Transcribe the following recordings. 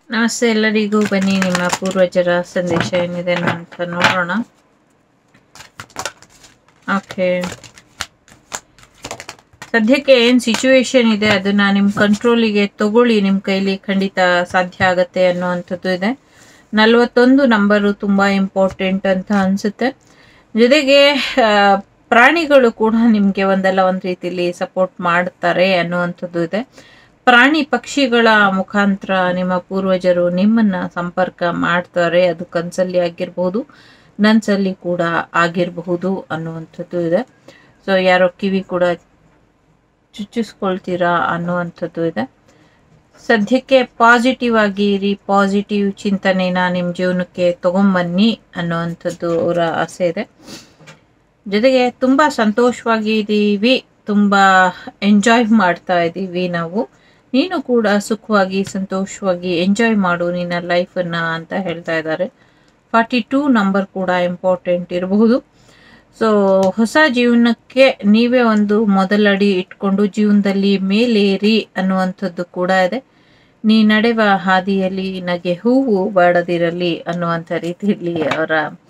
ನಮಸ್ತೆ ಎಲ್ಲರಿಗೂ ಬನ್ನಿ ನಿಮ್ಮ ಪೂರ್ವಜರ ಸಂದೇಶ ಏನಿದೆ ಅಂತ ನೋಡೋಣ ಓಕೆ ಸದ್ಯಕ್ಕೆ ಏನು ಸಿಚುವೇಶನ್ ಇದೆ ಅದನ್ನ ನಿಮ್ಮ ಕಂಟ್ರೋಲಿಗೆ ತಗೊಳ್ಳಿ ನಿಮ್ಮ ಕೈಲಿ ಖಂಡಿತ ಸಾಧ್ಯ ಆಗತ್ತೆ ಅನ್ನುವಂಥದ್ದು ಇದೆ ನಲವತ್ತೊಂದು ನಂಬರು ತುಂಬ ಇಂಪಾರ್ಟೆಂಟ್ ಅಂತ ಅನಿಸುತ್ತೆ ಜೊತೆಗೆ ಆ, ಪ್ರಾಣಿಗಳು ಕೂಡ ನಿಮಗೆ ಒಂದಲ್ಲ ಒಂದು ರೀತಿಯಲ್ಲಿ ಸಪೋರ್ಟ್ ಮಾಡ್ತಾರೆ ಅನ್ನುವಂಥದ್ದು ಇದೆ ಪ್ರಾಣಿ ಪಕ್ಷಿಗಳ ಮುಖಾಂತರ ನಿಮ್ಮ ಪೂರ್ವಜರು ನಿಮ್ಮನ್ನ ಸಂಪರ್ಕ ಮಾಡ್ತಾರೆ ಅದು ಕನ್ಸಲ್ಲಿ ಆಗಿರ್ಬೋದು ನನ್ಸಲ್ಲಿ ಕೂಡ ಆಗಿರಬಹುದು ಅನ್ನುವಂಥದ್ದು ಇದೆ ಸೊ ಯಾರೋ ಕಿವಿ ಕೂಡ ಚುಚ್ಚಿಸ್ಕೊಳ್ತೀರಾ ಅನ್ನುವಂಥದ್ದು ಇದೆ ಸದ್ಯಕ್ಕೆ ಪಾಸಿಟಿವ್ ಆಗಿ ಇರಿ ಪಾಸಿಟಿವ್ ಚಿಂತನೆನ ನಿಮ್ಮ ಜೀವನಕ್ಕೆ ತಗೊಂಬನ್ನಿ ಅನ್ನುವಂಥದ್ದು ಅವರ ಆಸೆ ಇದೆ ಜೊತೆಗೆ ತುಂಬ ಸಂತೋಷವಾಗಿ ಇದ್ದೀವಿ ತುಂಬ ಎಂಜಾಯ್ ಮಾಡ್ತಾ ಇದ್ದೀವಿ ನಾವು ನೀನು ಕೂಡ ಸುಖವಾಗಿ ಸಂತೋಷವಾಗಿ ಎಂಜಾಯ್ ಮಾಡು ನಿನ್ನ ಲೈಫನ್ನು ಅಂತ ಹೇಳ್ತಾ ಇದ್ದಾರೆ ಫಾರ್ಟಿ ಟೂ ನಂಬರ್ ಕೂಡ ಇಂಪಾರ್ಟೆಂಟ್ ಇರಬಹುದು ಸೊ ಹೊಸ ಜೀವನಕ್ಕೆ ನೀವೇ ಒಂದು ಮೊದಲಡಿ ಇಟ್ಕೊಂಡು ಜೀವನದಲ್ಲಿ ಮೇಲೇರಿ ಅನ್ನುವಂಥದ್ದು ಕೂಡ ಇದೆ ನೀ ನಡೆವ ಹಾದಿಯಲ್ಲಿ ನಗೆ ಹೂವು ಬಾಡದಿರಲಿ ಅನ್ನುವಂಥ ರೀತಿಯಲ್ಲಿ ಅವರ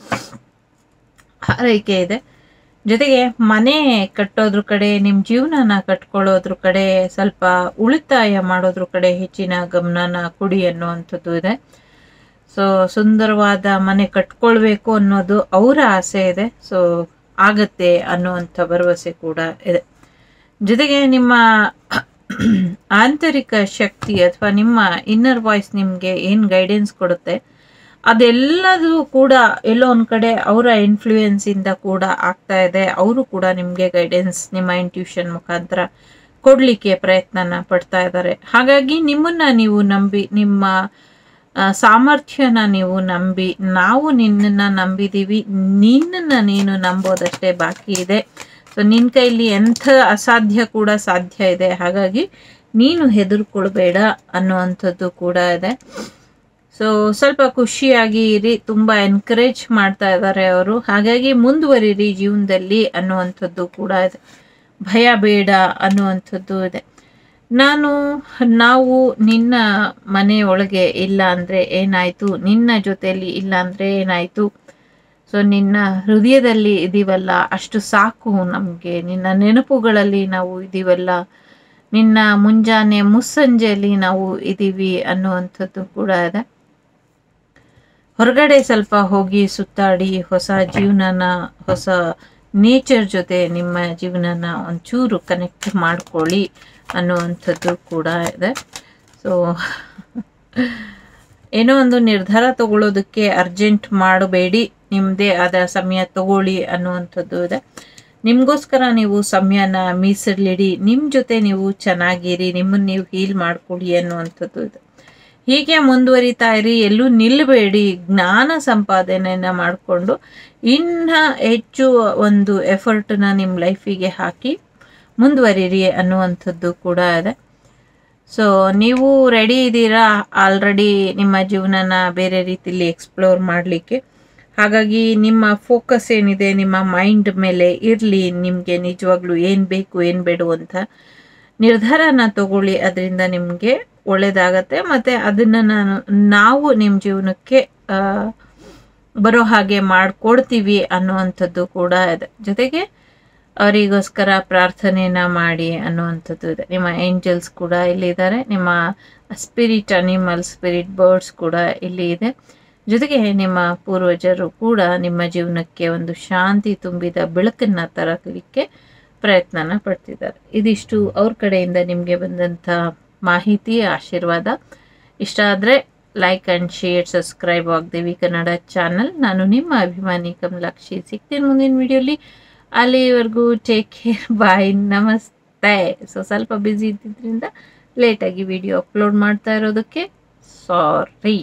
ಹಾರೈಕೆ ಇದೆ ಜೊತೆಗೆ ಮನೆ ಕಟ್ಟೋದ್ರ ಕಡೆ ನಿಮ್ಮ ಜೀವನನ ಕಟ್ಕೊಳ್ಳೋದ್ರ ಕಡೆ ಸ್ವಲ್ಪ ಉಳಿತಾಯ ಮಾಡೋದ್ರ ಕಡೆ ಹೆಚ್ಚಿನ ಗಮನನ ಕೊಡಿ ಅನ್ನುವಂಥದ್ದು ಇದೆ ಸೊ ಸುಂದರವಾದ ಮನೆ ಕಟ್ಕೊಳ್ಬೇಕು ಅನ್ನೋದು ಅವರ ಆಸೆ ಇದೆ ಸೊ ಆಗತ್ತೆ ಅನ್ನುವಂಥ ಭರವಸೆ ಕೂಡ ಇದೆ ಜೊತೆಗೆ ನಿಮ್ಮ ಆಂತರಿಕ ಶಕ್ತಿ ಅಥವಾ ನಿಮ್ಮ ಇನ್ನರ್ ವಾಯ್ಸ್ ನಿಮಗೆ ಏನು ಗೈಡೆನ್ಸ್ ಕೊಡುತ್ತೆ ಅದೆಲ್ಲದೂ ಕೂಡ ಎಲ್ಲೋ ಒಂದು ಕಡೆ ಅವರ ಇನ್ಫ್ಲೂಯೆನ್ಸಿಂದ ಕೂಡ ಆಗ್ತಾ ಇದೆ ಅವರು ಕೂಡ ನಿಮಗೆ ಗೈಡೆನ್ಸ್ ನಿಮ್ಮ ಇಂಟ್ಯೂಷನ್ ಮುಖಾಂತರ ಕೊಡಲಿಕ್ಕೆ ಪ್ರಯತ್ನನ ಪಡ್ತಾ ಇದ್ದಾರೆ ಹಾಗಾಗಿ ನಿಮ್ಮನ್ನ ನೀವು ನಂಬಿ ನಿಮ್ಮ ಆ, ಸಾಮರ್ಥ್ಯನ ನೀವು ನಂಬಿ ನಾವು ನಿನ್ನನ್ನ ನಂಬಿದೀವಿ ನಿನ್ನನ್ನ ನೀನು ನಂಬೋದಷ್ಟೇ ಬಾಕಿ ಇದೆ ಸೊ ನಿನ್ನ ಕೈಲಿ ಎಂಥ ಅಸಾಧ್ಯ ಕೂಡ ಸಾಧ್ಯ ಇದೆ ಹಾಗಾಗಿ ನೀನು ಹೆದರ್ಕೊಳ್ಬೇಡ ಅನ್ನುವಂಥದ್ದು ಕೂಡ ಇದೆ ಸೊ ಸ್ವಲ್ಪ ಖುಷಿಯಾಗಿ ಇರಿ ತುಂಬ ಎನ್ಕರೇಜ್ ಮಾಡ್ತಾ ಇದ್ದಾರೆ ಅವರು ಹಾಗಾಗಿ ಮುಂದುವರಿರಿ ಜೀವನದಲ್ಲಿ ಅನ್ನುವಂಥದ್ದು ಕೂಡ ಇದೆ ಭಯ ಬೇಡ ಅನ್ನುವಂಥದ್ದು ಇದೆ ನಾನು ನಾವು ನಿನ್ನ ಮನೆ ಒಳಗೆ ಇಲ್ಲ ಅಂದರೆ ಏನಾಯಿತು ನಿನ್ನ ಜೊತೆಯಲ್ಲಿ ಇಲ್ಲ ಅಂದರೆ ಏನಾಯಿತು ಸೊ ನಿನ್ನ ಹೃದಯದಲ್ಲಿ ಇದೀವಲ್ಲ ಅಷ್ಟು ಸಾಕು ನಮಗೆ ನಿನ್ನ ನೆನಪುಗಳಲ್ಲಿ ನಾವು ಇದೀವಲ್ಲ ನಿನ್ನ ಮುಂಜಾನೆ ಮುಸ್ಸಂಜೆಯಲ್ಲಿ ನಾವು ಇದ್ದೀವಿ ಅನ್ನುವಂಥದ್ದು ಕೂಡ ಇದೆ ಹೊರಗಡೆ ಸ್ವಲ್ಪ ಹೋಗಿ ಸುತ್ತಾಡಿ ಹೊಸ ಜೀವನನ ಹೊಸ ನೇಚರ್ ಜೊತೆ ನಿಮ್ಮ ಜೀವನನ ಒಂಚೂರು ಕನೆಕ್ಟ್ ಮಾಡ್ಕೊಳ್ಳಿ ಅನ್ನುವಂಥದ್ದು ಕೂಡ ಇದೆ ಸೊ ಏನೋ ಒಂದು ನಿರ್ಧಾರ ತಗೊಳ್ಳೋದಕ್ಕೆ ಅರ್ಜೆಂಟ್ ಮಾಡಬೇಡಿ ನಿಮ್ಮದೇ ಆದ ಸಮಯ ತಗೊಳ್ಳಿ ಅನ್ನುವಂಥದ್ದು ಇದೆ ನಿಮಗೋಸ್ಕರ ನೀವು ಸಮಯನ ಮೀಸಲಿಡಿ ನಿಮ್ಮ ಜೊತೆ ನೀವು ಚೆನ್ನಾಗಿರಿ ನಿಮ್ಮನ್ನು ನೀವು ಹೀಲ್ ಮಾಡ್ಕೊಳ್ಳಿ ಅನ್ನುವಂಥದ್ದು ಇದೆ ಹೀಗೆ ಮುಂದುವರಿತಾ ಇರಿ ಎಲ್ಲೂ ನಿಲ್ಲಬೇಡಿ ಜ್ಞಾನ ಸಂಪಾದನೆಯನ್ನ ಮಾಡಿಕೊಂಡು ಇನ್ನ ಹೆಚ್ಚು ಒಂದು ಎಫರ್ಟ್ನ ನಿಮ್ಮ ಲೈಫಿಗೆ ಹಾಕಿ ಮುಂದುವರಿರಿ ಅನ್ನುವಂಥದ್ದು ಕೂಡ ಇದೆ ಸೊ ನೀವು ರೆಡಿ ಇದ್ದೀರಾ ಆಲ್ರೆಡಿ ನಿಮ್ಮ ಜೀವನನ ಬೇರೆ ರೀತಿಯಲ್ಲಿ ಎಕ್ಸ್ಪ್ಲೋರ್ ಮಾಡಲಿಕ್ಕೆ ಹಾಗಾಗಿ ನಿಮ್ಮ ಫೋಕಸ್ ಏನಿದೆ ನಿಮ್ಮ ಮೈಂಡ್ ಮೇಲೆ ಇರಲಿ ನಿಮಗೆ ನಿಜವಾಗ್ಲೂ ಏನು ಬೇಕು ಏನು ಬೇಡ ಅಂತ ನಿರ್ಧಾರನ ತಗೊಳ್ಳಿ ಅದರಿಂದ ನಿಮಗೆ ಒಳ್ಳೇದಾಗತ್ತೆ ಮತ್ತು ಅದನ್ನು ನಾನು ನಾವು ನಿಮ್ಮ ಜೀವನಕ್ಕೆ ಆ, ಬರೋ ಹಾಗೆ ಮಾಡಿಕೊಡ್ತೀವಿ ಅನ್ನುವಂಥದ್ದು ಕೂಡ ಇದೆ ಜೊತೆಗೆ ಅವರಿಗೋಸ್ಕರ ಪ್ರಾರ್ಥನೆಯನ್ನ ಮಾಡಿ ಅನ್ನುವಂಥದ್ದು ಇದೆ ನಿಮ್ಮ ಏಂಜಲ್ಸ್ ಕೂಡ ಇಲ್ಲಿದ್ದಾರೆ ನಿಮ್ಮ ಸ್ಪಿರಿಟ್ ಅನಿಮಲ್ ಸ್ಪಿರಿಟ್ ಬರ್ಡ್ಸ್ ಕೂಡ ಇಲ್ಲಿ ಇದೆ ಜೊತೆಗೆ ನಿಮ್ಮ ಪೂರ್ವಜರು ಕೂಡ ನಿಮ್ಮ ಜೀವನಕ್ಕೆ ಒಂದು ಶಾಂತಿ ತುಂಬಿದ ಬೆಳಕನ್ನು ತರಲಿಕ್ಕೆ ಪ್ರಯತ್ನನ ಪಡ್ತಿದ್ದಾರೆ ಇದಿಷ್ಟು ಅವ್ರ ಕಡೆಯಿಂದ ನಿಮಗೆ ಬಂದಂಥ ಮಾಹಿತಿ ಆಶೀರ್ವಾದ ಇಷ್ಟ ಆದರೆ ಲೈಕ್ ಆ್ಯಂಡ್ ಶೇರ್ ಸಬ್ಸ್ಕ್ರೈಬ್ ಆಗದೇವಿ ಕನ್ನಡ ಚಾನಲ್ ನಾನು ನಿಮ್ಮ ಅಭಿಮಾನಿ ಕಮಲಾಕ್ಷಿ ಸಿಗ್ತೀನಿ ಮುಂದಿನ ವಿಡಿಯೋಲಿ ಅಲ್ಲಿವರೆಗೂ ಟೇಕ್ ಕೇರ್ ಬಾಯ್ ನಮಸ್ತೆ ಸೊ ಸ್ವಲ್ಪ ಬ್ಯುಸಿ ಇದ್ದಿದ್ದರಿಂದ ಲೇಟಾಗಿ ವಿಡಿಯೋ ಅಪ್ಲೋಡ್ ಮಾಡ್ತಾ ಇರೋದಕ್ಕೆ ಸಾರಿ